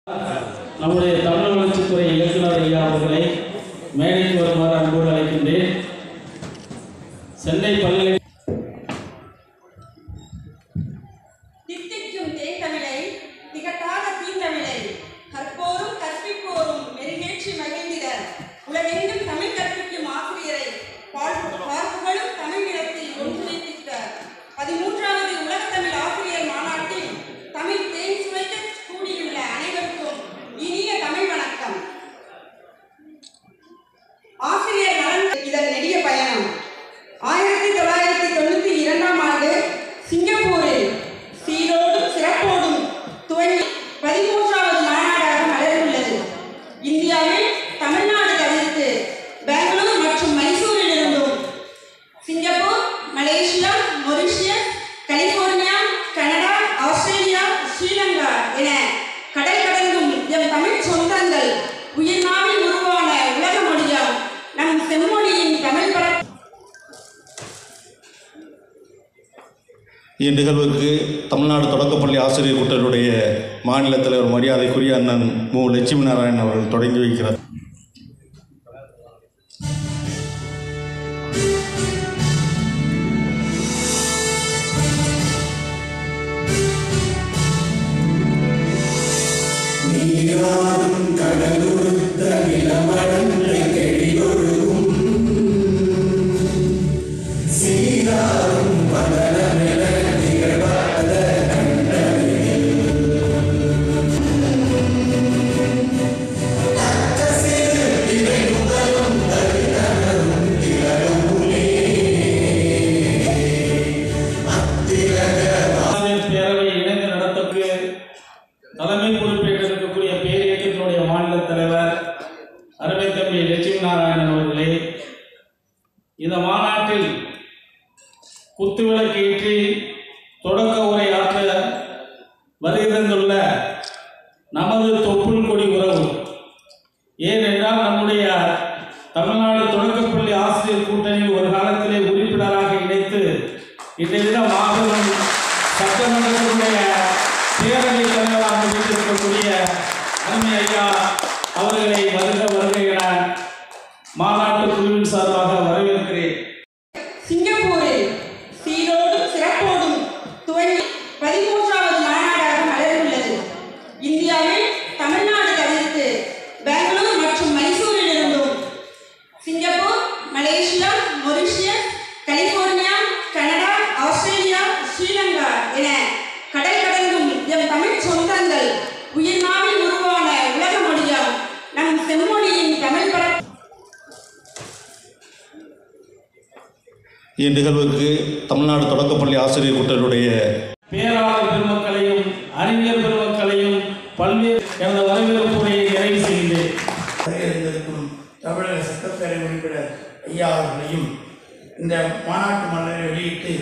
நம்முடைய தமிழ் வளர்ச்சித்துறை இயக்குனர் ஐயா அவர்களை மேடைக்கு வருமாறு அன்போடு அழைக்கின்றேன் சென்னை பல்கலை தித்திக்கும் தேந்தமிழை திகட்டாத தீந்தமிழை கற்போரும் கற்பிப்போரும் மெருகேற்றி மகிழ்ந்திட உலகெங்கும் தமிழ் கற்பிக்கும் ஆசிரியரை வாழ்வு- பார்ப்புகளும் தமிழ் நிலத்தில் ஒன்றிணைத்திட்ட பதிமூன்றாவது உலகத்தமிழ் ஆசிரியர் மாநாட்டில் தமிழ் தேன் சுவைக்க கூடியுள்ள அனைவருக்கும் இனிய தமிழ் வணக்கம் ஆசிரியர் நலன் இதன் நெடிய பயணம் ஆயிரத்தி தொள்ளாயிரத்தி தொண்ணூத்தி இரண்டாம் ஆண்டு சிங்கப்பூரில் சீரோடும் சிறப்போடும் துவங்கி பதிமூன்றாவது மாநாடாக மலர்ந்துள்ளது இந்தியாவில் தமிழ்நாடு தவிர்த்து பெங்களூர் மற்றும் மைசூரில் இருந்தும் Singapore Malaysia Mauritius California Canada Australia Sri Lanka என கடல் கடந்தும் எம் தமிழ் சொந்தங்கள் உயிர்நாவில் உருவான உலக மொழியாம் நம் செம்மொழியின் தமிழ் பர இந்நிகழ்வுக்கு தமிழ்நாடு தொடக்கப்பள்ளி ஆசிரியர் கூட்டத்துடைய மாநில தலைவர் மரியாதைக்குரிய அண்ணன் மு லட்சுமி நாராயணன் அவர்கள் தொடங்கி வைக்கிறார் ஆசிரியர் பேரவை இணைந்து நடத்தக்கு தலைமை பொறுப்பேற்றிருக்கக்கூடிய பேரியக்கத்தினுடைய மாநில தலைவர் அருமை தம்பி லட்சுமி நாராயணன் அவர்களே இந்த மாநாட்டில் குத்துவிளக்கு ஏற்றி தொடக்க உரை ஆற்ற வருகிறந்துள்ள நமது தொப்புள் கொடி உறவு ஏனென்றால் நம்முடைய தமிழ்நாடு தொடக்கப்பள்ளி ஆசிரியர் கூட்டணியில் ஒரு காலத்திலே உறுப்பினராக இணைத்து இன்றைய தினம் மாபெரும் சட்டமன்றத்தினுடைய பேரவை தலைவராக வீட்டிருக்கக்கூடிய அருமை ஐயா அவர்களை வருக வருக என மாநாட்டு குழுவின் சார்பாக வரவேற்கிறேன் சிங்கப்பூரில் சீரோடும் சிறப்போடும் துவங்கி பதிமூன்றாவது மாநாடாக மலர்ந்துள்ளது இந்தியாவில் தமிழ்நாடு தவிர்த்து பெங்களூர் மற்றும் மைசூரில் இருந்தும் Singapore Malaysia Mauritius California Canada Australia Sri Lanka என கடல் கடந்தும் எம் தமிழ் சொந்தங்கள் உயிர்நாவில் உருவான உலக மொழியாம் நம் செம்மொழியின் தமிழ் பர இந்நிகழ்வுக்கு தமிழ்நாடு தொடக்கப்பள்ளி ஆசிரியர் கூட்டத்துடைய பேராளர் பெருமக்களையும் அறிஞர் பெருமக்களையும் பல்வேறு எனது வரவேற்பு உரையை நிறைவு செய்கின்றேன் வருகிறந்திருக்கும் தமிழக சட்டப்பேரவை உறுப்பினர் ஐயா அவர்களையும் இந்த மாநாட்டு மலரை வெளியிட்டு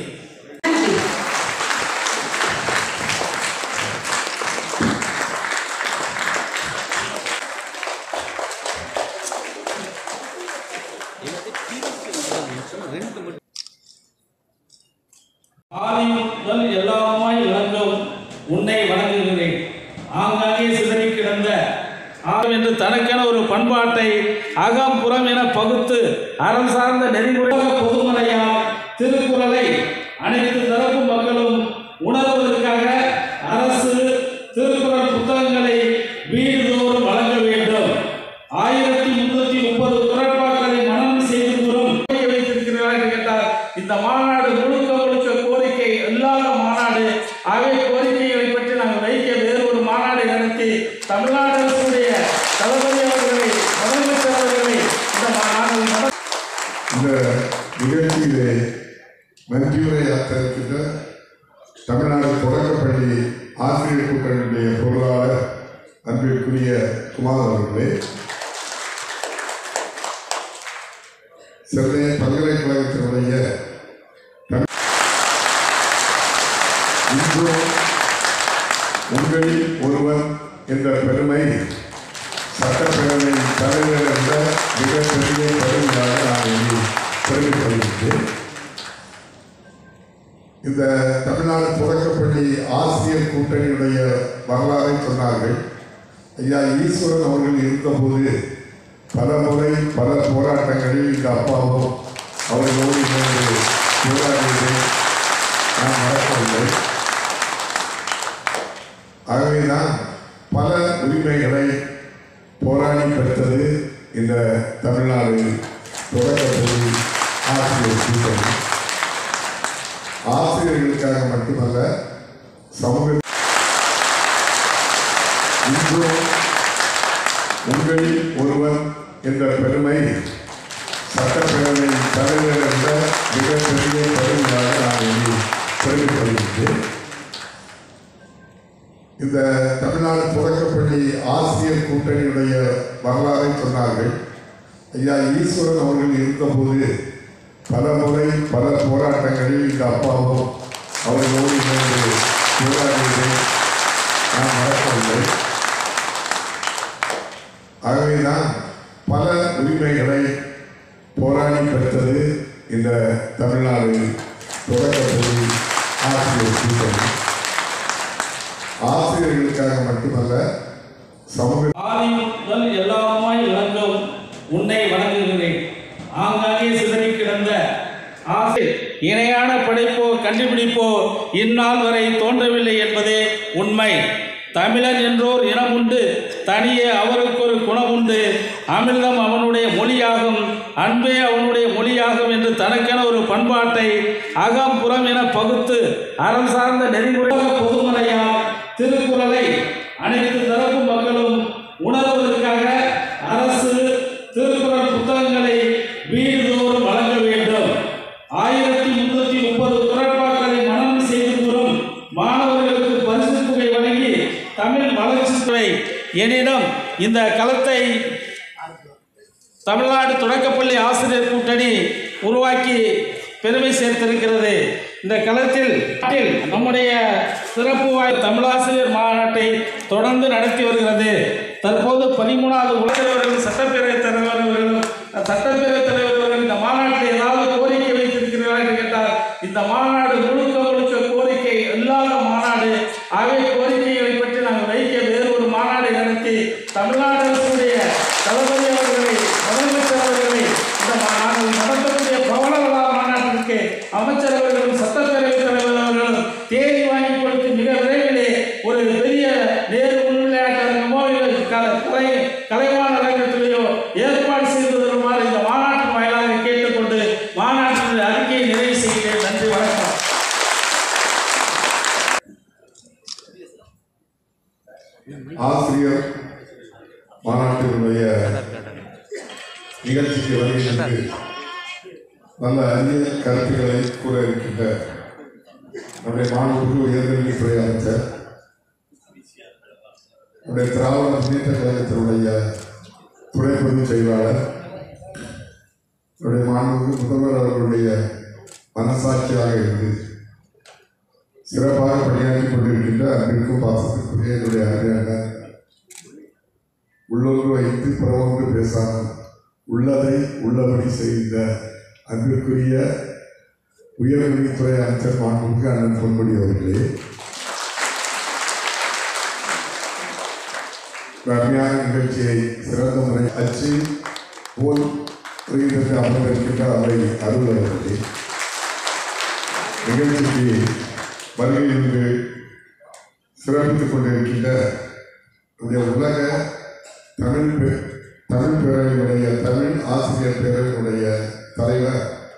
ஆதி முதல் எல்லாமாய் விளங்கும் உன்னை வணங்குகிறேன் ஆங்காங்கே சிதறி கிடந்த ஆகம் என்று தனக்கென ஒரு பண்பாட்டை அகம் புறம் என பகுத்து அறம் சார்ந்த நெறிமுறை பொதுமறையால் திருக்குறளை அனைத்து தரப்பு மக்களும் உணர்வதற்காக அரசு திருக்குறள் புத்தகங்களை வீடுதோறும் வழங்க வேண்டும் ஆயிரத்தி முன்னூத்தி முப்பது குரட்பாக்களை மனனம் செய்து கூறும் கோரிக்கை வைத்திருக்கிறார்கள் என்று கேட்டால் இந்த மாநாடு முழுக்க முழுக்க கோரிக்கை இல்லாத மாநாடு ஆகவே கோரிக்கைகளை பற்றி நாங்கள் வைக்க வேறு ஒரு மாநாடு நடத்தி தமிழ்நாடு அரசுடைய தளபதி அவர்களை முதலமைச்சர் அவர்களை இந்த மாநாடு நட இந்த நிகழ்ச்சியிலே நன்றியுரையாற்ற இருக்கின்ற தமிழ்நாடு தொடக்கப்பள்ளி ஆசிரியர் கூட்டணியுடைய பொருளாளர் அன்பிற்குரிய குமார் அவர்களே சென்னை பல்கலைக்கழகத்தினுடைய தமிழ் இன்றும் உங்களில் ஒருவன் என்ற பெருமை சட்டப்பேரவை தலைவர் என்ற மிகப்பெரிய பெருமையாக நான் எண்ணி பெருமைப்படுகின்றேன் இந்த தமிழ்நாடு தொடக்கப்பள்ளி ஆசிரியர் கூட்டணியுடைய வரலாறை சொன்னார்கள் ஐயா ஈஸ்வரன் அவர்கள் இருந்தபோது பல முறை பல போராட்டங்களில் எங்கள் அப்பாவும் அவர்களோடு இணைந்து போராடியதை நான் மறக்கவில்லை ஆகவேதான் பல உரிமைகளை போராடி பெற்றது இந்த தமிழ்நாடு தொடக்கப்பள்ளி ஆசிரியர் கூட்டணி ஆசிரியர்களுக்காக மட்டுமல்ல சமூக இன்றும் உங்களில் ஒருவன் என்ற பெருமை சட்டப்பேரவை தலைவர் என்ற மிகப்பெரிய பெருமையாக நான் எண்ணி பெருமைப்படுகின்றேன் இந்த தமிழ்நாடு தொடக்கப்பள்ளி ஆசிரியர் கூட்டணியுடைய வரலாறை சொன்னார்கள் ஐயா ஈஸ்வரன் அவர்கள் இருந்தபோது பல முறை பல போராட்டங்களில் எங்கள் அப்பாவும் அவர்களோடு இணைந்து போராடியதை நான் மறக்கவில்லை ஆகவேதான் பல உரிமைகளை போராடி பெற்றது இந்த தமிழ்நாடு தொடக்கப்பள்ளி ஆசிரியர் கூட்டணி ஆசிரியர்களுக்காக மட்டுமல்ல சமூக ஆதி முதல் எல்லாமாய் விளங்கும் உன்னை வணங்குகிறேன் ஆங்காங்கே சிதறி கிடந்த ஆசை இணையான படைப்போ கண்டுபிடிப்போ இந்நாள் வரை தோன்றவில்லை என்பதே உண்மை தமிழன் என்றோர் இனம் உண்டு தனியே அவருக்கு ஒரு குணம் உண்டு அமிர்தம் அவனுடைய மொழியாகும் அன்பே அவனுடைய மொழியாகும் என்று தனக்கென ஒரு பண்பாட்டை அகம் புறம் என பகுத்து அறம் சார்ந்த நெறிமுறை பொதுமறையால் திருக்குறளை அனைத்து தரப்பு மக்களும் உணர்வதற்காக அரசு திருக்குறள் புத்தகங்களை வீடுதோறும் வழங்க வேண்டும் ஆயிரத்தி முன்னூத்தி முப்பது குரட்பாக்களை மனனம் செய்து கூறும் மாணவர்களுக்கு பரிசு தொகை வழங்கி தமிழ் வளர்ச்சித்துறை எனினும் இந்த களத்தை தமிழ்நாடு தொடக்கப்பள்ளி ஆசிரியர் கூட்டணி உருவாக்கி பெருமை சேர்த்திருக்கிறது இந்த களத்தில் நாட்டில் நம்முடைய சிறப்பு வாய் தமிழாசிரியர் மாநாட்டை தொடர்ந்து நடத்தி வருகிறது தற்போது பதிமூணாவது உலகவர்கள் சட்டப்பேரவை தலைவர்களும் சட்டப்பேரவை தலைவர்கள் இந்த மாநாட்டில் ஏதாவது கோரிக்கை வைத்திருக்கிறார்கள் என்று கேட்டால் இந்த மாநாடு முழுக்க முழுக்க கோரிக்கை இல்லாத மாநாடு ஆகவே கோரிக்கைகளை பற்றி நாங்கள் வைக்க வேறு ஒரு மாநாடை நடத்தி தமிழ்நாடு அரசுடைய தளபதி அவர்களை முதலமைச்சர் அவர்களை இந்த மா- நாங்கள் நடத்தக்கூடிய பவள விழா மாநாட்டிற்கு அமைச்சர் அவர்களும் சட்டப்பேரவை தலைவர் அவர்களும் தேதி வாங்கி கொடுத்து மிக விரைவிலே ஒரு பெரிய நேரு உள் விளையாட்டு அரங்கமோ இல்லை க- கலை கலைவாண அரங்கத்திலேயோ ஏற்பாடு செய்து வருமாறு இந்த மாநாட்டின் வாயிலாக கேட்டுக்கொண்டு மாநாட்டின் அறிக்கையை நிறைவு செய்கிறேன் நன்றி வணக்கம் ஆசிரியர் மாநாட்டினுடைய நிகழ்ச்சிக்கு வருகிறது நல்ல அரிய கருத்துக்களை கூற இருக்கின்ற நம்முடைய மாணவர்கள் உயர்கல்வித்துறை அமைச்சர் நம்முடைய திராவிட முன்னேற்ற கழகத்தினுடைய துணை பொதுச் செயலாளர் நம்முடைய மாணவர்கள் முதல்வர் அவர்களுடைய மனசாட்சியாக இருந்து சிறப்பாக பணியாற்றி கொண்டிருக்கின்ற அன்பிற்கும் பாசத்திற்குரிய என்னுடைய அருமையான உள்ளொன்று வைத்து புறமொன்று பேசாமல் உள்ளதை உள்ளபடி செய்த அன்பிற்குரிய உயர்கல்வித்துறை அமைச்சர் மாண்புமிகு அண்ணன் பொன்முடி அவர்களே இந்த அருமையான நிகழ்ச்சியை சிறந்த முறை அச்சு போல் புரிகிறது அமர்ந்திருக்கின்ற அவை அருள் அவர்களே நிகழ்ச்சிக்கு வருகை இன்று சிறப்பித்துக் கொண்டிருக்கின்ற நம்முடைய உலக தமிழ் பே- தமிழ் பேரவையினுடைய தமிழ் ஆசிரியர் பேரவையினுடைய தலைவர்